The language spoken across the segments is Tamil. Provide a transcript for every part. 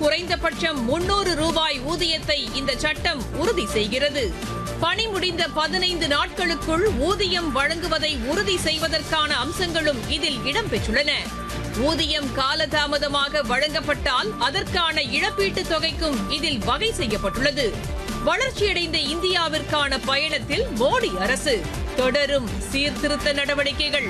குறைந்தபட்சம் முன்னூறு ரூபாய் ஊதியத்தை இந்த சட்டம் உறுதி செய்கிறது பணி முடிந்த பதினைந்து நாட்களுக்குள் ஊதியம் வழங்குவதை உறுதி செய்வதற்கான அம்சங்களும் இதில் இடம்பெற்றுள்ளன ஊதியம் காலதாமதமாக வழங்கப்பட்டால் அதற்கான இழப்பீட்டுத் தொகைக்கும் இதில் வகை செய்யப்பட்டுள்ளது வளர்ச்சியடைந்த இந்தியாவிற்கான பயணத்தில் மோடி அரசு தொடரும் சீர்திருத்த நடவடிக்கைகள்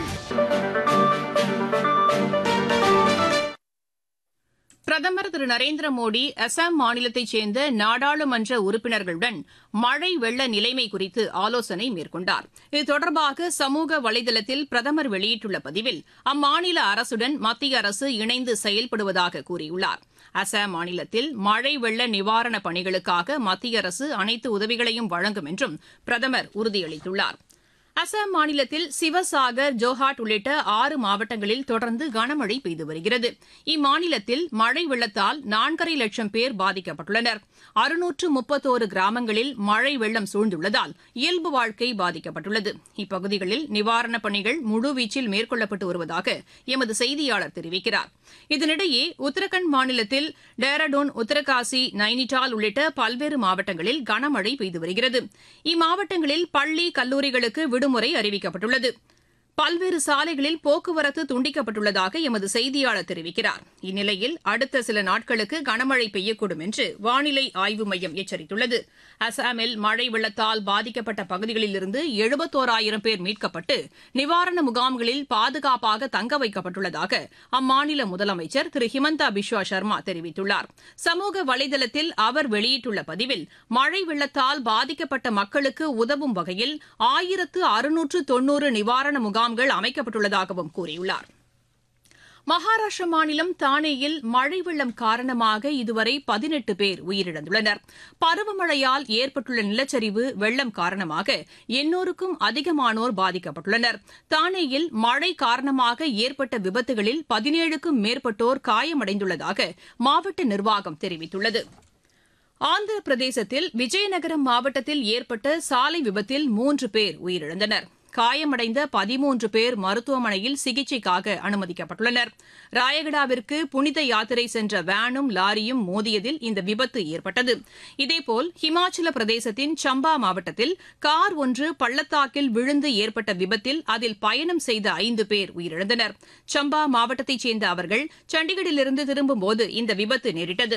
பிரதமர் திரு நரேந்திர மோடி அசாம் மாநிலத்தைச் சேர்ந்த நாடாளுமன்ற உறுப்பினர்களுடன் மழை வெள்ள நிலைமை குறித்து ஆலோசனை மேற்கொண்டார் இது தொடர்பாக சமூக வலைதளத்தில் பிரதமர் வெளியிட்டுள்ள பதிவில் அம்மாநில அரசுடன் மத்திய அரசு இணைந்து செயல்படுவதாக கூறியுள்ளார் அசாம் மாநிலத்தில் மழை வெள்ள நிவாரணப் பணிகளுக்காக மத்திய அரசு அனைத்து உதவிகளையும் வழங்கும் என்றும் பிரதமர் உறுதியளித்துள்ளார் அசாம் மாநிலத்தில் சிவசாகர் ஜோஹாட் உள்ளிட்ட ஆறு மாவட்டங்களில் தொடர்ந்து கனமழை பெய்து வருகிறது இம்மாநிலத்தில் மழை வெள்ளத்தால் நான்கரை லட்சம் பேர் பாதிக்கப்பட்டுள்ளனர் அறுநூற்று முப்பத்தோரு கிராமங்களில் மழை வெள்ளம் சூழ்ந்துள்ளதால் இயல்பு வாழ்க்கை பாதிக்கப்பட்டுள்ளது இப்பகுதிகளில் நிவாரணப் பணிகள் முழுவீச்சில் மேற்கொள்ளப்பட்டு வருவதாக எமது செய்தியாளர் தெரிவிக்கிறார் இதனிடையே உத்தரகண்ட் மாநிலத்தில் டேராடூன் உத்தரகாசி நைனிடால் உள்ளிட்ட பல்வேறு மாவட்டங்களில் கனமழை பெய்து வருகிறது இம்மாவட்டங்களில் பள்ளி கல்லூரிகளுக்கு விடுமுறை அறிவிக்கப்பட்டுள்ளது பல்வேறு சாலைகளில் போக்குவரத்து துண்டிக்கப்பட்டுள்ளதாக எமது செய்தியாளர் தெரிவிக்கிறார் இந்நிலையில் அடுத்த சில நாட்களுக்கு கனமழை பெய்யக்கூடும் என்று வானிலை ஆய்வு மையம் எச்சரித்துள்ளது அசாமில் மழை வெள்ளத்தால் பாதிக்கப்பட்ட பகுதிகளிலிருந்து எழுபத்தோராயிரம் பேர் மீட்கப்பட்டு நிவாரண முகாம்களில் பாதுகாப்பாக தங்க வைக்கப்பட்டுள்ளதாக அம்மாநில முதலமைச்சர் திரு ஹிமந்தா பிஸ்வா சர்மா தெரிவித்துள்ளார் சமூக வலைதளத்தில் அவர் வெளியிட்டுள்ள பதிவில் மழை வெள்ளத்தால் பாதிக்கப்பட்ட மக்களுக்கு உதவும் வகையில் ஆயிரத்து அறுநூற்று தொன்னூறு நிவாரண முகாம் முகாம்கள் அமைக்கப்பட்டுள்ளதாகவும் கூறியுள்ளார் மகாராஷ்டிர மாநிலம் தானேயில் மழை வெள்ளம் காரணமாக இதுவரை பதினெட்டு பேர் உயிரிழந்துள்ளனர் பருவமழையால் ஏற்பட்டுள்ள நிலச்சரிவு வெள்ளம் காரணமாக எண்ணூறுக்கும் அதிகமானோர் பாதிக்கப்பட்டுள்ளனர் தானேயில் மழை காரணமாக ஏற்பட்ட விபத்துகளில் பதினேழுக்கும் மேற்பட்டோர் காயமடைந்துள்ளதாக மாவட்ட நிர்வாகம் தெரிவித்துள்ளது ஆந்திர பிரதேசத்தில் விஜயநகரம் மாவட்டத்தில் ஏற்பட்ட சாலை விபத்தில் மூன்று பேர் உயிரிழந்தனர் காயமடைந்த பதிமூன்று பேர் மருத்துவமனையில் சிகிச்சைக்காக அனுமதிக்கப்பட்டுள்ளனர் ராயகடாவிற்கு புனித யாத்திரை சென்ற வேனும் லாரியும் மோதியதில் இந்த விபத்து ஏற்பட்டது இதேபோல் ஹிமாச்சல பிரதேசத்தின் சம்பா மாவட்டத்தில் கார் ஒன்று பள்ளத்தாக்கில் விழுந்து ஏற்பட்ட விபத்தில் அதில் பயணம் செய்த ஐந்து பேர் உயிரிழந்தனர் சம்பா மாவட்டத்தைச் சேர்ந்த அவர்கள் சண்டிகரிலிருந்து திரும்பும்போது இந்த விபத்து நேரிட்டது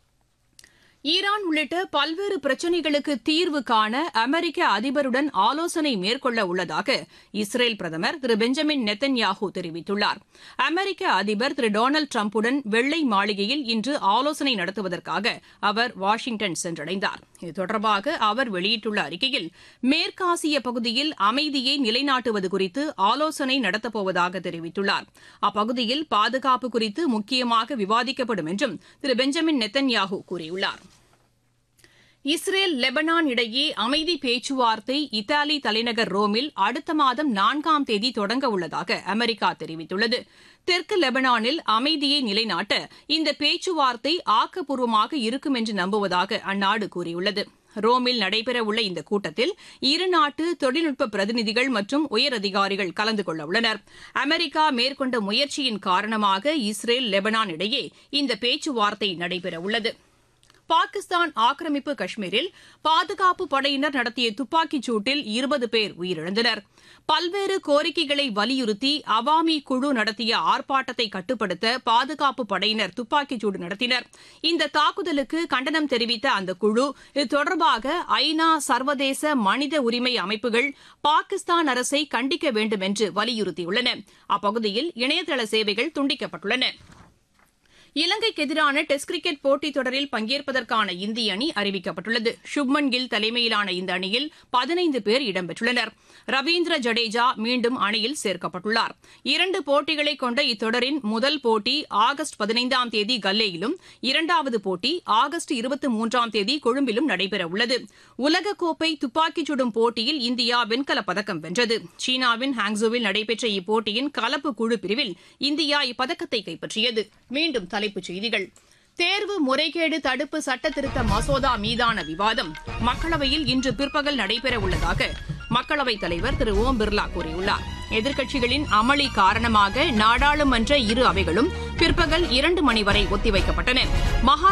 ஈரான் உள்ளிட்ட பல்வேறு பிரச்சினைகளுக்கு தீர்வு காண அமெரிக்க அதிபருடன் ஆலோசனை மேற்கொள்ள உள்ளதாக இஸ்ரேல் பிரதமர் திரு பெஞ்சமின் நெத்தன்யாஹூ தெரிவித்துள்ளார் அமெரிக்க அதிபர் திரு டொனால்டு டிரம்புடன் வெள்ளை மாளிகையில் இன்று ஆலோசனை நடத்துவதற்காக அவர் வாஷிங்டன் சென்றடைந்தார் இது தொடர்பாக அவர் வெளியிட்டுள்ள அறிக்கையில் மேற்காசிய பகுதியில் அமைதியை நிலைநாட்டுவது குறித்து ஆலோசனை நடத்தப்போவதாக தெரிவித்துள்ளார் அப்பகுதியில் பாதுகாப்பு குறித்து முக்கியமாக விவாதிக்கப்படும் என்றும் திரு பெஞ்சமின் நெத்தன்யாஹூ கூறியுள்ளார் இஸ்ரேல் லெபனான் இடையே அமைதி பேச்சுவார்த்தை இத்தாலி தலைநகர் ரோமில் அடுத்த மாதம் நான்காம் தேதி தொடங்க உள்ளதாக அமெரிக்கா தெரிவித்துள்ளது தெற்கு லெபனானில் அமைதியை நிலைநாட்ட இந்த பேச்சுவார்த்தை ஆக்கப்பூர்வமாக இருக்கும் என்று நம்புவதாக அந்நாடு கூறியுள்ளது ரோமில் நடைபெறவுள்ள இந்த கூட்டத்தில் இருநாட்டு தொழில்நுட்ப பிரதிநிதிகள் மற்றும் உயரதிகாரிகள் கலந்து கொள்ள உள்ளனர் அமெரிக்கா மேற்கொண்ட முயற்சியின் காரணமாக இஸ்ரேல் லெபனான் இடையே இந்த பேச்சுவார்த்தை நடைபெறவுள்ளது பாகிஸ்தான் ஆக்கிரமிப்பு காஷ்மீரில் பாதுகாப்பு படையினர் நடத்திய துப்பாக்கிச் சூட்டில் இருபது பேர் உயிரிழந்தனர் பல்வேறு கோரிக்கைகளை வலியுறுத்தி அவாமி குழு நடத்திய ஆர்ப்பாட்டத்தை கட்டுப்படுத்த பாதுகாப்பு படையினர் துப்பாக்கிச்சூடு நடத்தினர் இந்த தாக்குதலுக்கு கண்டனம் தெரிவித்த அந்த குழு இது தொடர்பாக ஐநா சர்வதேச மனித உரிமை அமைப்புகள் பாகிஸ்தான் அரசை கண்டிக்க வேண்டும் என்று வலியுறுத்தியுள்ளன அப்பகுதியில் இணையதள சேவைகள் துண்டிக்கப்பட்டுள்ளன இலங்கைக்கு எதிரான டெஸ்ட் கிரிக்கெட் போட்டித் தொடரில் பங்கேற்பதற்கான இந்திய அணி அறிவிக்கப்பட்டுள்ளது சுப்மன் கில் தலைமையிலான இந்த அணியில் பதினைந்து பேர் இடம்பெற்றுள்ளனர் ரவீந்திர ஜடேஜா மீண்டும் அணியில் சேர்க்கப்பட்டுள்ளார் இரண்டு போட்டிகளை கொண்ட இத்தொடரின் முதல் போட்டி ஆகஸ்ட் பதினைந்தாம் தேதி கல்லேயிலும் இரண்டாவது போட்டி ஆகஸ்ட் இருபத்தி மூன்றாம் தேதி கொழும்பிலும் நடைபெறவுள்ளது உலகக்கோப்பை துப்பாக்கிச் சுடும் போட்டியில் இந்தியா வெண்கலப் பதக்கம் வென்றது சீனாவின் ஹாங்ஸோவில் நடைபெற்ற இப்போட்டியின் கலப்பு குழு பிரிவில் இந்தியா இப்பதக்கத்தை கைப்பற்றியது மீண்டும் தலைப்புச் செய்திகள் தேர்வு முறைகேடு தடுப்பு சட்ட திருத்த மசோதா மீதான விவாதம் மக்களவையில் இன்று பிற்பகல் நடைபெற உள்ளதாக மக்களவைத் தலைவர் திரு ஓம் பிர்லா கூறியுள்ளார் எதிர்க்கட்சிகளின் அமளி காரணமாக நாடாளுமன்ற இரு அவைகளும் பிற்பகல் இரண்டு மணி வரை ஒத்திவைக்கப்பட்டன மகா